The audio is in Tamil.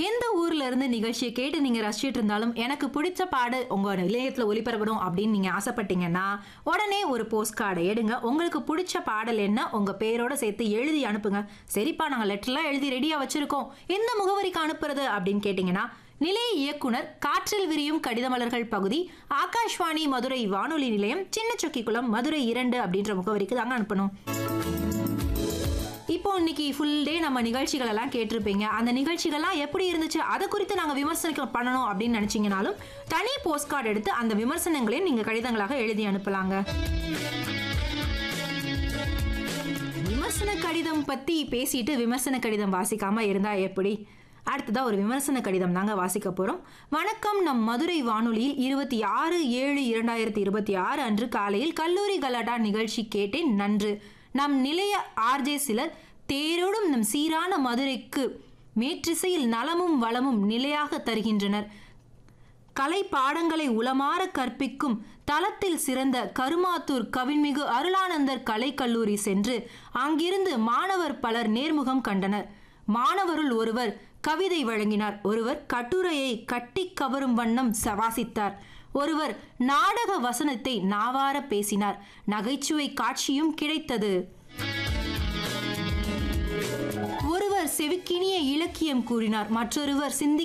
எந்த ஊர்ல இருந்து நிகழ்ச்சியை கேட்டு நீங்க ரசிச்சிட்டு இருந்தாலும் எனக்கு பிடிச்ச பாடு உங்க நிலையத்துல ஒளிபரப்படும் அப்படின்னு நீங்க ஆசைப்பட்டீங்கன்னா உடனே ஒரு போஸ்ட் கார்டை எடுங்க உங்களுக்கு பிடிச்ச பாடல் என்ன உங்க பேரோட சேர்த்து எழுதி அனுப்புங்க சரிப்பா நாங்க லெட்டர்லாம் எழுதி ரெடியா வச்சிருக்கோம் எந்த முகவரிக்கு அனுப்புறது அப்படின்னு கேட்டீங்கன்னா நிலைய இயக்குனர் காற்றில் விரியும் கடிதமலர்கள் பகுதி ஆகாஷ்வாணி மதுரை வானொலி நிலையம் சின்ன சொக்கிக்குளம் மதுரை இரண்டு அப்படின்ற முகவரிக்கு தாங்க அனுப்பணும் இப்போ இன்னைக்கு ஃபுல் டே நம்ம நிகழ்ச்சிகள் எல்லாம் கேட்டிருப்பீங்க அந்த நிகழ்ச்சிகள்லாம் எப்படி இருந்துச்சு அதை குறித்து நாங்கள் விமர்சனம் பண்ணணும் அப்படின்னு நினைச்சீங்கனாலும் தனி போஸ்ட் கார்டு எடுத்து அந்த விமர்சனங்களையும் நீங்கள் கடிதங்களாக எழுதி அனுப்பலாங்க விமர்சன கடிதம் பத்தி பேசிட்டு விமர்சன கடிதம் வாசிக்காம இருந்தா எப்படி அடுத்ததா ஒரு விமர்சன கடிதம் தாங்க வாசிக்க போறோம் வணக்கம் நம் மதுரை வானொலியில் இருபத்தி ஆறு ஏழு இரண்டாயிரத்தி இருபத்தி ஆறு அன்று காலையில் கல்லூரி கலாட்டா நிகழ்ச்சி கேட்டேன் நன்று நம் நிலைய ஆர்ஜே சிலர் தேரோடும் நம் சீரான மதுரைக்கு மேற்றிசையில் நலமும் வளமும் நிலையாக தருகின்றனர் கலை பாடங்களை உளமாற கற்பிக்கும் தளத்தில் சிறந்த கருமாத்தூர் கவின்மிகு அருளானந்தர் கலைக்கல்லூரி சென்று அங்கிருந்து மாணவர் பலர் நேர்முகம் கண்டனர் மாணவருள் ஒருவர் கவிதை வழங்கினார் ஒருவர் கட்டுரையை கட்டி கவரும் வண்ணம் ச- வாசித்தார் ஒருவர் நாடக வசனத்தை நாவார பேசினார் நகைச்சுவை காட்சியும் கிடைத்தது ஒருவர் செவிக்கினிய இலக்கியம் கூறினார் மற்றொருவர் சிந்தி